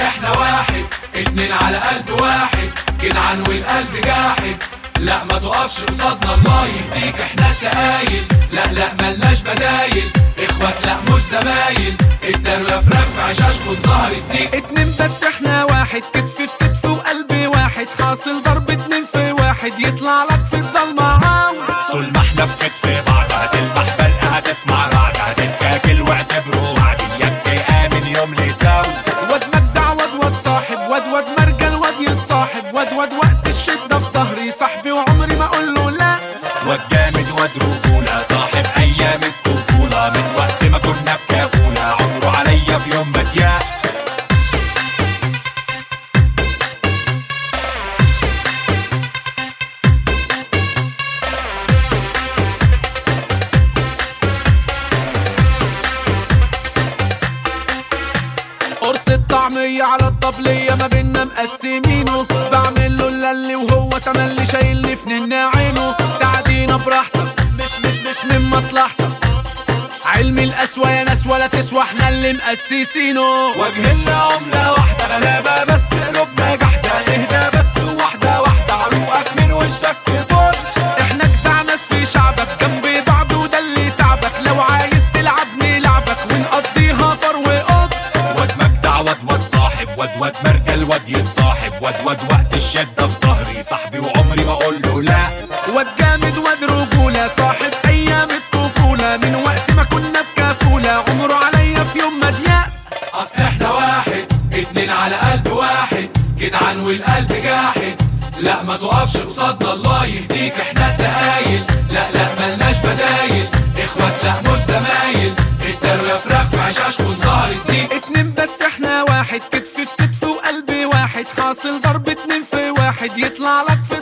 احنا واحد اتنين على قلب واحد جدعان والقلب جاحد لا ما تقفش قصادنا الله يهديك احنا التقايل لا لا ملناش بدايل اخوات لا مش زمايل التروية فراخ في عشاشكم ظهرت ديك اتنين بس احنا واحد كتف في كتف وقلب واحد حاصل ضرب اتنين في واحد يطلع لك في الضلمة عاود طول ما احنا في كتف بعض هتلمح برق هتسمع رعد هتتاكل واعتبره وعد اياك تآمن يوم لسوا واد مجدع واد واد صاحب واد واد مرجل واد يتصاحب واد واد وقت الشدة في ظهري صاحبي وعمري ما اقول له لا واد جامد واد رجولة صاحب ايام الطفولة من وقت ما كنا بكافولة عمره عليا في يوم ما ضيق قرص الطعمية على الطبلية ما بينا مقسمينه بعمل له اللي وهو تملي شايلني في ننا عينه تعدينا براحتك مش مش مش من مصلحتك علم القسوة يا ناس ولا تسوى احنا اللي مقسسينه وجهنا عملة واحدة غلابة بس قلوبنا جحدة اهدى بس واحدة واحدة عروقك من وشك فل احنا جدع ناس في شعبك جنب بعض وده اللي تعبك لو عايز تلعب نلعبك ونقضيها فر وقط واد مجدع واد واد صاحب واد واد مرجل واد يتصاحب واد واد وقت الشدة في ظهري صاحبي وعمري ما اقول له لا واد جامد واد رجولة صاحب ايام الطفولة من وقت ما كنا بكافولة عمره عليا في يوم ما ضيق اصل احنا واحد اتنين على قلب واحد جدعان والقلب جاحد لا ما تقفش قصادنا الله يهديك احنا التقايل لا لا ملناش بدايل اخوات لا مش زمايل التروية فراخ في عشاشكم ظهرت ديك اتنين بس احنا واحد كتف في كتف وقلب واحد حاصل ضرب اتنين في واحد يطلع لك في